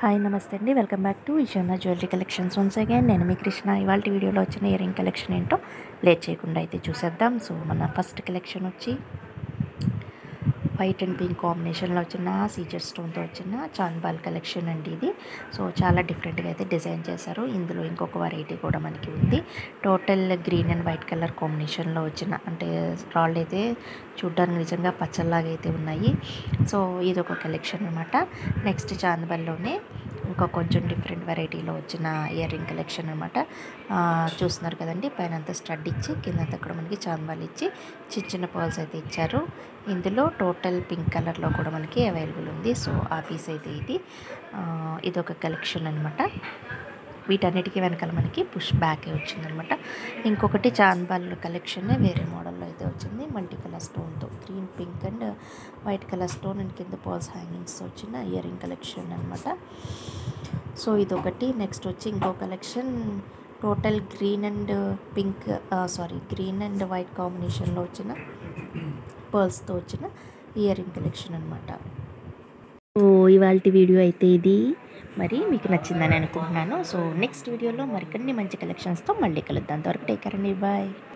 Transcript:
hi నమస్తే అండి welcome back to Eshana jewellery collections once again నేను మీ కృష్ణ ఇవాళ వీడియోలో వచ్చిన ఇయర్ రింగ్ కలెక్షన్ ఏంటో లేట్ చేయకుండా అయితే చూసేద్దాం సో మన ఫస్ట్ కలెక్షన్ వచ్చి వైట్ అండ్ పింక్ కాంబినేషన్లో వచ్చిన సీజర్ స్టోన్తో వచ్చిన చాన్బాల్ కలెక్షన్ అండి ఇది సో చాలా డిఫరెంట్గా అయితే డిజైన్ చేశారు ఇందులో ఇంకొక వెరైటీ కూడా మనకి ఉంది total green and white colour కాంబినేషన్లో వచ్చిన అంటే రాళ్ళు అయితే చూడ్డానికి నిజంగా పచ్చల్లాగా అయితే ఉన్నాయి సో ఇది ఒక కలెక్షన్ అనమాట నెక్స్ట్ చాందబల్లోనే ఇంకా కొంచెం డిఫరెంట్ వెరైటీలో వచ్చిన ఇయర్ రింగ్ కలెక్షన్ అనమాట చూస్తున్నారు కదండి పైన అంతా స్టడ్ ఇచ్చి కింద కూడా మనకి చాందబాల్ ఇచ్చి చిన్న చిన్న పర్ల్స్ అయితే ఇచ్చారు ఇందులో టోటల్ పింక్ కలర్లో కూడా మనకి అవైలబుల్ ఉంది సో ఆ పీస్ అయితే ఇది ఇది ఒక కలెక్షన్ అనమాట వీటన్నిటికీ వెనకాల మనకి పుష్ బ్యాక్ వచ్చిందనమాట ఇంకొకటి చాంద్బాల్ కలెక్షన్ వేరే మోడల్లో అయితే వచ్చింది మల్టీ కలర్ స్టోన్తో green pink and white colour stone and కింద పాల్స్ హ్యాంగింగ్స్ వచ్చిన ఇయర్ రింగ్ కలెక్షన్ అనమాట సో ఇదొకటి నెక్స్ట్ వచ్చి ఇంకో collection total green and pink sorry green and white కాంబినేషన్లో వచ్చిన పర్ల్స్తో వచ్చిన ఇయర్ రింగ్ కలెక్షన్ అనమాట సో ఇవాళ వీడియో అయితే ఇది మరి మీకు నచ్చిందని అనుకుంటున్నాను సో నెక్స్ట్ వీడియోలో మరికొన్ని మంచి కలెక్షన్స్తో మళ్ళీ కలుద్దాం అంతవరకు టేక్ కేర్ అండి బాయ్